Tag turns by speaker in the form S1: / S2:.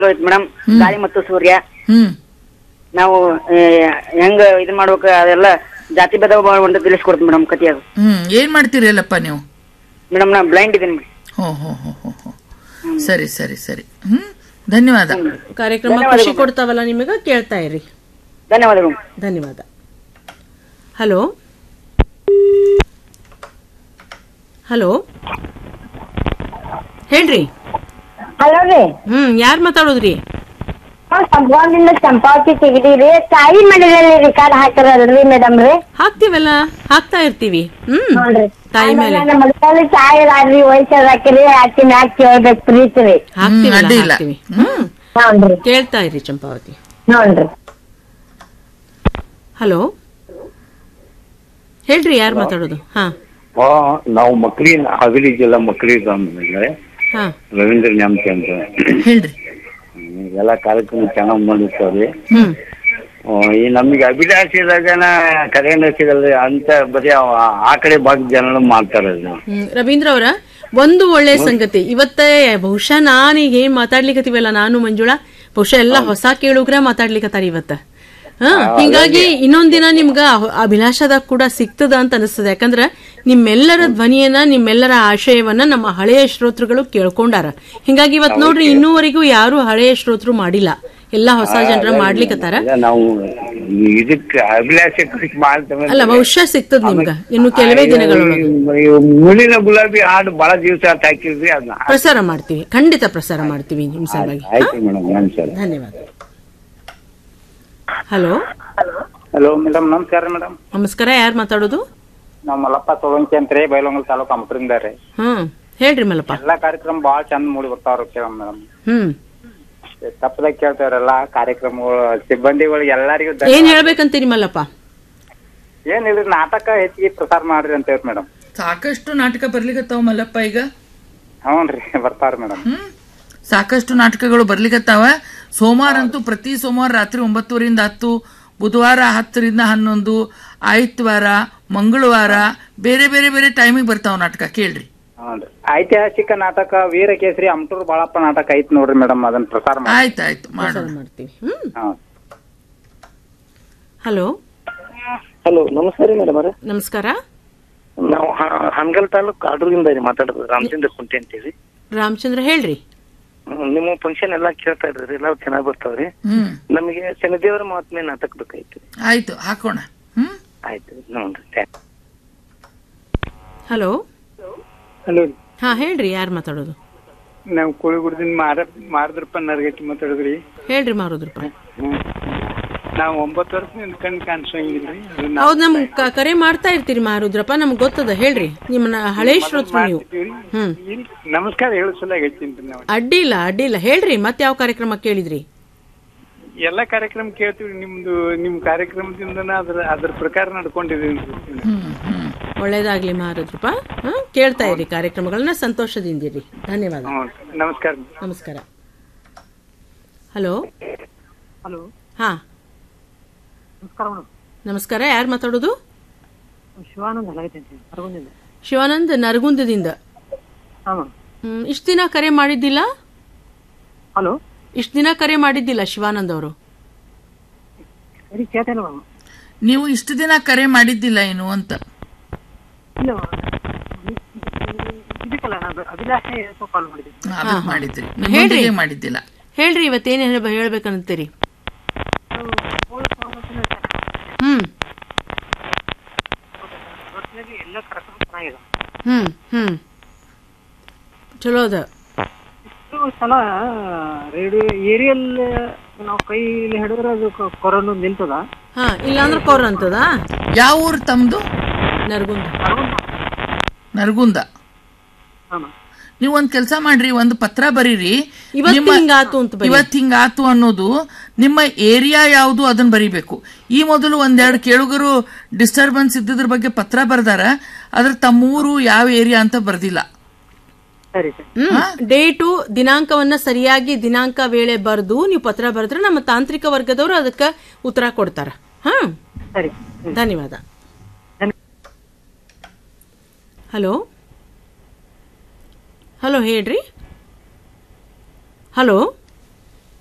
S1: ಐತಿ ಮೇಡಮ್ ಗಾಳಿ ಮತ್ತು ಸೂರ್ಯ
S2: ಹ್ಮ್
S1: ನಾವು ಆ, ಹೆಂಗ ಇದನ್ ಮಾಡ್ಬೇಕು ಅದೆಲ್ಲ ಜಾತಿ ಭೇದ ಅಂತ ತಿಳಿಸ್ಕೊಡ್ತೀನಿ ಮೇಡಮ್ ಕತಿ ಅದು
S2: ಹ್ಮ್ ಏನ್ ಮಾಡ್ತೀರಿ ಅಲ್ಲಪ್ಪ ನೀವು
S1: ಮೇಡಮ್ ನಾ ಬ್ಲೈಂಡ್ ಇದೀನಿ ಮೇಡಮ್
S2: ಹೋ ಹೋ ಹೋ ಹೋ ಹೋ ಸರಿ ಸರಿ ಸರಿ ಹ್ಮ್ ಧನ್ಯವಾದ
S3: ಕಾರ್ಯಕ್ರಮ ಖುಷಿ ಕೊಡ್ತಾವಲ್ಲ ನಿಮಗೆ ಕೇಳ್ತಾ ಇರಿ
S1: ಧನ್ಯವಾದಗಳು
S3: ಧನ್ಯವಾದ ಹಲೋ ಹಲೋ ಹೇಳ್ರಿ
S4: ಹಲೋ ರೀ
S3: ಹ್ಮ್ ಯಾರ್ ಮಾತಾಡೋದ್ರಿ
S4: ನಾವ್ ಸಂಭವದಿಂದ ಚಂಪಾವತಿ ತೆಗಿದೀವಿ ತಾಯಿ ಮನೆಯಲ್ಲಿ ರಿಕಾರ್ಡ್ ಹಾಕಿರಲ್ರಿ ಮೇಡಮ್ ರೀ
S3: ಹಾಕ್ತಿವಲ್ಲ ಹಾಕ್ತಾ ಇರ್ತೀವಿ ಹ್ಮ್
S4: ನೋಡ್ರಿ
S3: ತಾಯಿ ಮೇಲೆ
S4: ನಮ್ಮ ಮನೆಯಲ್ಲಿ ಚಾಯ್ ಇಲ್ಲಾರ್ರಿ ವಯಸ್ಸದ ಹಾಕಿರಿ ಹಾಕಿ ಮ್ಯಾಕ್ ಕೇಳ್ಬೇಕು ಪ್ರೀತಿ ರೀ
S3: ಹಾಕ್ತಿವಲ್ಲ,
S2: ಅಡ್ಡಿ ಇಲ್ಲ.
S3: ಹಾಕ್ತೀವಿ ಹ್ಮ್
S4: ನೋಡ್ರಿ
S3: ಕೇಳ್ತಾ ಇರಿ ಚಂಪಾವತಿ
S4: ನೋಡ್ರಿ
S3: ಹಲೋ ಹೇಳ್ರಿ ಯಾರು ಮಾತಾಡೋದು ಹಾ
S5: ಆ, ನಾವು ಮಕ್ಳಿ ಹಗಲಿ ಜಿಲ್ಲಾ ಮಕ್ಳಿ ಗ್ರಾಮದಲ್ಲಿ
S3: ಹಾ
S5: ರವೀಂದ್ರ ನ್ಯಾಮತಿ ಅಂತ
S2: ಹೇಳ್ರಿ
S5: ಹ್ಮ್, ಎಲ್ಲ ಕಾರ್ಯಕ್ರಮ ಚೆನ್ನಾಗಿ ಮಾಡಿರ್ತಾವ್ರಿ
S3: ಹ್ಮ್
S5: ಆ, ಈ ನಮಗೆ ಅಭಿಲಾಷೆ ಇದ್ದಾಗನ ಕರೆಯನ್ನ ಸಿಗಲ್ರಿ ಅಂತ ಬರೀ ಆ- ಆ ಕಡೆ ಭಾಗದ ಜನ ಮಾಡ್ತಾರೆ ಅದು
S3: ಹ್ಮ್. ರವೀಂದ್ರ ಅವರ ಒಂದು ಒಳ್ಳೆ ಸಂಗತಿ ಇವತ್ತೇ ಬಹುಶಃ ನಾನೀಗ ಏನ್ ಮಾತಾಡ್ಲಿಕತ್ತೀವಲ್ಲ ನಾನು ಮಂಜುಳಾ ಬಹುಶಃ ಎಲ್ಲ ಹೊಸ ಕೇಳುಗ್ರ ಮಾತಾಡ್ಲಿಕತ್ತಾರ ಇವತ್ತ ಹಾ ಹಿಂಗಾಗಿ ಇನ್ನೊಂದ್ ದಿನ ನಿಮ್ಗ ಅಹ್- ಅಭಿಲಾಷದಾಗ ಕೂಡ ಸಿಗ್ತದ ಅಂತ ಅನಿಸ್ತದೆ ಯಾಕಂದ್ರ ನಿಮ್ಮೆಲ್ಲರ ಧ್ವನಿಯನ್ನ ನಿಮ್ಮೆಲ್ಲರ ಆಶಯವನ್ನ ನಮ್ಮ ಹಳೆಯ ಶ್ರೋತೃಗಳು ಕೇಳ್ಕೊಂಡಾರ ಹಿಂಗಾಗಿ ಇವತ್ ನೋಡ್ರಿ ಇನ್ನೂವರೆಗೂ ಯಾರು ಹಳೆಯ ಶ್ರೋತೃ ಮಾಡಿಲ್ಲ ಎಲ್ಲಾ ಹೊಸ ಜನರ ಮಾಡ್ಲಿಕತ್ತಾರ
S5: ಅಲ್ಲ, ನಾವು ಇದಕ್ಕೆ ಅಭಿಲಾಷೆ ಕೃಷಿ ಮಾಡ್ತೇವೆ
S3: ಅಲ್ಲ ಬಹುಶಃ ಸಿಗ್ತದ ನಿಮ್ಗ ಇನ್ನು ಕೆಲವೇ ದಿನಗಳೊಳಗೆ
S5: ಮುಳಿನ ಗುಲಾಬಿ ಹಾಡು ಬಹಳ ದಿವಸ ಆತ ಹಾಕಿದ್ರಿ ಅದನ್ನ
S3: ಪ್ರಸಾರ ಮಾಡ್ತೀವಿ ಖಂಡಿತ ಪ್ರಸಾರ ಮಾಡ್ತೀವಿ ನಿಮ್ ಸಲುವಾಗಿ
S5: ಆಯ್ತು ಮೇಡಮ್ ನಮಸ್ಕಾರ
S3: ಧನ್ಯವಾದ ಹಲೋ
S6: ಹಲೋ ಮೇಡಮ್ ನಮಸ್ಕಾರ ಮೇಡಮ್
S3: ನಮಸ್ಕಾರ ಯಾರು ಮಾತಾಡೋದು
S6: ನಾವು ಮಲ್ಲಪ್ಪ ಸೋಲಂಕಿ ಅಂತ ರೀ ಬೈಲೊಂಗಲ್ ತಾಲೂಕು ಅಮೃತರಿಂದ ರೀ
S3: ಹ್ಮ್ ಹೇಳ್ರಿ ಮಲ್ಲಪ್ಪ
S6: ಎಲ್ಲಾ ಕಾರ್ಯಕ್ರಮ ಬಾಳ ಚಂದ ಮೂಡಿ ಬರ್ತಾವ್ರಿ ಕೇಳ ಮೇಡಮ್
S3: ಹ್ಮ್
S6: ತಪ್ಪದಾಗ ಕೇಳ್ತಾವ್ರೆಲ್ಲ ಕಾರ್ಯಕ್ರಮಗಳು ಸಿಬ್ಬಂದಿಗಳಿಗೆ ಎಲ್ಲರಿಗೂ ಧನ್ಯ-
S3: ಏನ್ ಹೇಳ್ಬೇಕಂತೀರಿ ಮಲ್ಲಪ್ಪ
S6: ಏನಿಲ್ರಿ ನಾಟಕ ಹೆಚ್ಚಿಗೆ ಪ್ರಸಾರ ಮಾಡ್ರಿ ಅಂತೇವ್ರಿ ಮೇಡಮ್
S2: ಸಾಕಷ್ಟು ನಾಟಕ ಬರ್ಲಿಕತ್ತಾವ ಮಲ್ಲಪ್ಪ ಈಗ
S6: ಹ್ಞೂನ್ರಿ ಬರ್ತಾವ್ರಿ ಮೇಡಮ್
S2: ಹ್ಮ್ ಸಾಕಷ್ಟು ನಾಟಕಗಳು ಬರ್ಲಿಕತ್ತಾವ ಸೋಮವಾರ ಅಂತೂ ಪ್ರತಿ ಸೋಮವಾರ ರಾತ್ರಿ ಒಂಬತ್ತುವರಿಂದ ಹತ್ತು ಬುಧವಾರ ಹತ್ತರಿಂದ ಹನ್ನೊಂದು ಆಯ್ತವಾರ ಮಂಗಳವಾರ ಬೇರೆ ಬೇರೆ ಬೇರೆ ಟೈಮಿಗೆ ಬರ್ತಾವ ನಾಟಕ ಕೇಳ್ರಿ
S6: ಹ್ಞೂನ್ರಿ ಐತಿಹಾಸಿಕ ನಾಟಕ ವೀರಕೇಸರಿ ಅಮಟೂರ್ ಬಾಳಪ್ಪ ನಾಟಕ ಐತಿ ನೋಡ್ರಿ ಮೇಡಮ್ ಅದನ್ನ ಪ್ರಸಾರ ಮಾಡಿ
S2: ಆಯ್ತಾಯ್ತು ಮಾಡೋಣ
S3: ಮಾಡ್ತೀವಿ ಹ್ಮ್
S6: ಹ್ಞೂ
S3: ಹಲೋ
S7: ಹಲೋ ನಮಸ್ಕಾರ ಮೇಡಮ್ ಅವ್ರೆ
S3: ನಮಸ್ಕಾರ
S7: ನಾವು ಹ- ಹನಗಲ್ ತಾಲೂಕ್ ಕಾಡೂರಿಂದ ರೀ ಮಾತಾಡೋದು ರಾಮಚಂದ್ರ ಕುಂಟೆ ಅಂತೀವಿ
S3: ರಾಮಚಂದ್ರ ಹೇಳ್ರಿ
S7: ಹ್ಮ್, ನಿಮ್ಮ ಫಂಕ್ಷನ್ ಎಲ್ಲಾ ಕೇಳ್ತಾ ಇದ್ರಿ ಎಲ್ಲ ಚೆನ್ನಾಗ್ ಬರ್ತಾವ್ರಿ
S2: ಹ್ಮ್
S7: ನಮಗೆ ಶನಿದೇವರ ಮಹಾತ್ಮೆ ನಾಟಕ ಬೇಕಾಯ್ತು
S2: ಆಯ್ತು ಹಾಕೋಣ ಹ್ಮ್
S7: ಆಯ್ತು ನೋಡ್ರಿ ಥ್ಯಾಂಕ್
S3: ಹಲೋ
S6: ಹಲೋ
S3: ಹಾ ಹೇಳ್ರಿ ಯಾರು ಮಾತಾಡೋದು
S6: ನಾವು ಕೋಳಿಗುಡದಿಂದ ಮಾರ ಮಾರದ್ರಪ್ಪ ನರ್ಗಟ್ಟಿ ಮಾತಾಡಿದ್ರಿ
S3: ಹೇಳ್ರಿ ಮಾರೋದ್ರಪ್ಪ
S6: ನಾವು ಒಂಬತ್ತು ವರ್ಷದಿಂದ ಕಣ್ ಕಾಣಿಸಂಗಿಲ್ರಿ
S3: ಹೌದ್ ನಮ್ ಕ- ಕರೆ ಮಾಡ್ತಾ ಇರ್ತೀರಿ ಮಾರುದ್ರಪ್ಪ ನಮ್ಗ್ ಗೊತ್ತದ ಹೇಳ್ರಿ ನಿಮ್ಮನ್ನ ಹಳೆ ಶ್ರೋತೃ ನೀವು ಹ್ಮ್
S6: ನಮಸ್ಕಾರ ಹೇಳು ಸಲ ಹೇಳ್ತೀನಿ ನಾವು
S3: ಅಡ್ಡಿ ಇಲ್ಲ ಅಡ್ಡಿ ಇಲ್ಲ ಹೇಳ್ರಿ ಮತ್ ಯಾವ ಕಾರ್ಯಕ್ರಮ ಕೇಳಿದ್ರಿ
S6: ಎಲ್ಲಾ ಕಾರ್ಯಕ್ರಮ ಕೇಳ್ತೀವಿ ನಿಮ್ದು ನಿಮ್ ಕಾರ್ಯಕ್ರಮದಿಂದ ಅದ್ರ ಅದ್ರ ಪ್ರಕಾರ ನಡ್ಕೊಂಡಿದೀನಿ
S3: ಒಳ್ಳೇದಾಗ್ಲಿ ಮಾರುದ್ರಪ್ಪ ಹಾ ಕೇಳ್ತಾ ಇರಿ ಕಾರ್ಯಕ್ರಮಗಳನ್ನ ಸಂತೋಷದಿಂದಿರಿ ಧನ್ಯವಾದ
S6: ನಮಸ್ಕಾರ
S3: ನಮಸ್ಕಾರ ಹಲೋ
S6: ಹಲೋ
S3: ಹಾ
S6: ನಮಸ್ಕಾರ ಮೇಡಮ್
S3: ನಮಸ್ಕಾರ ಯಾರು ಮಾತಾಡೋದು
S6: ಶಿವಾನಂದ ಹಲಗೈತೇನ್ರಿ ಅರಗುಂದಿಂದ
S3: ಶಿವಾನಂದ್ ನರಗುಂದದಿಂದ
S6: ಹಾ ಮೇಡಮ್
S3: ಹ್ಮ್ ಇಷ್ಟ ದಿನ ಕರೆ ಮಾಡಿದ್ದಿಲ್ಲ
S6: ಹಲೋ
S3: ಇಷ್ಟ ದಿನ ಕರೆ ಮಾಡಿದ್ದಿಲ್ಲ ಶಿವಾನಂದ್ ಅವರು
S6: ಸರಿ ಕೇಳ್ತೇನೆ ಮೇಡಮ್
S2: ನೀವು ಇಷ್ಟು ದಿನ ಕರೆ ಮಾಡಿದ್ದಿಲ್ಲ ಏನು ಅಂತ
S6: ಇಲ್ಲ ಇದಕ್ಕಲ್ಲ ನಾನು ಅಭಿಲಾಷೆ ಕಾಲ್ ಮಾಡಿದ್ದೆ
S2: ಅದಕ್ಕೆ ಮಾಡಿದ್ರಿ ನಿಮ್ಮೊಂದಿಗೆ ಮಾಡಿದ್ದಿಲ್ಲ
S3: ಹೇಳ್ರಿ ಇವತ್ತೇನು ಹೇಳ್ಬೇಕಂತೀರಿ ಹ್ಮ್
S6: ಎಲ್ಲ ಕಾರ್ಯಕ್ರಮ ಚೆನ್ನಾಗಿದೆ
S3: ಹ್ಮ್ ಹ್ಮ್ ಚಲೋ ಅದ
S6: ಇಷ್ಟು ಸಲ ರೇಡಿಯೋ ಏರಿಯಲ್ ನಾವು ಕೈಲಿ ಹಿಡಿದ್ರೆ ಅದು ಕೊರೋನಾ ನಿಲ್ತದ
S3: ಹಾ ಇಲ್ಲಾಂದ್ರೆ ಕೊರ್ ಅಂತದ
S2: ಯಾವ ಊರು ತಮ್ದು
S3: ನರಗುಂದ
S2: ನರಗುಂದ ನೀವು ಒಂದ್ ಕೆಲಸ ಮಾಡ್ರಿ ಒಂದು ಪತ್ರ ಬರೀರಿ
S3: ಇವತ್ತು
S2: ನಿಮ್ಮ-
S3: ಹಿಂಗಾತು ಅಂತ ಬರೀ.
S2: ಇವತ್ತು ಹಿಂಗಾತು ಅನ್ನೋದು ನಿಮ್ಮ ಏರಿಯಾ ಯಾವುದು ಅದನ್ನ ಬರೀಬೇಕು ಈ ಮೊದಲು ಒಂದೆರಡು ಕೇಳುಗರು ಡಿಸ್ಟರ್ಬೆನ್ಸ್ ಇದ್ದಿದ್ರ ಬಗ್ಗೆ ಪತ್ರ ಬರ್ದಾರ ಅದ್ರ ತಮ್ಮೂರು ಯಾವ ಏರಿಯಾ ಅಂತ ಬರ್ದಿಲ್ಲ
S6: ಸರಿ ಸರಿ
S3: ಹ್ಮ್ ಡೇಟು ದಿನಾಂಕವನ್ನ ಸರಿಯಾಗಿ ದಿನಾಂಕ ವೇಳೆ ಬರೆದು ನೀವು ಪತ್ರ ಬರೆದ್ರೆ ನಮ್ಮ ತಾಂತ್ರಿಕ ವರ್ಗದವರು ಅದಕ್ಕೆ ಉತ್ತರ ಕೊಡ್ತಾರ ಹಾ
S6: ಸರಿ
S3: ಧನ್ಯವಾದ ಹಲೋ ಹಲೋ ಹೇಳ್ರಿ ಹಲೋ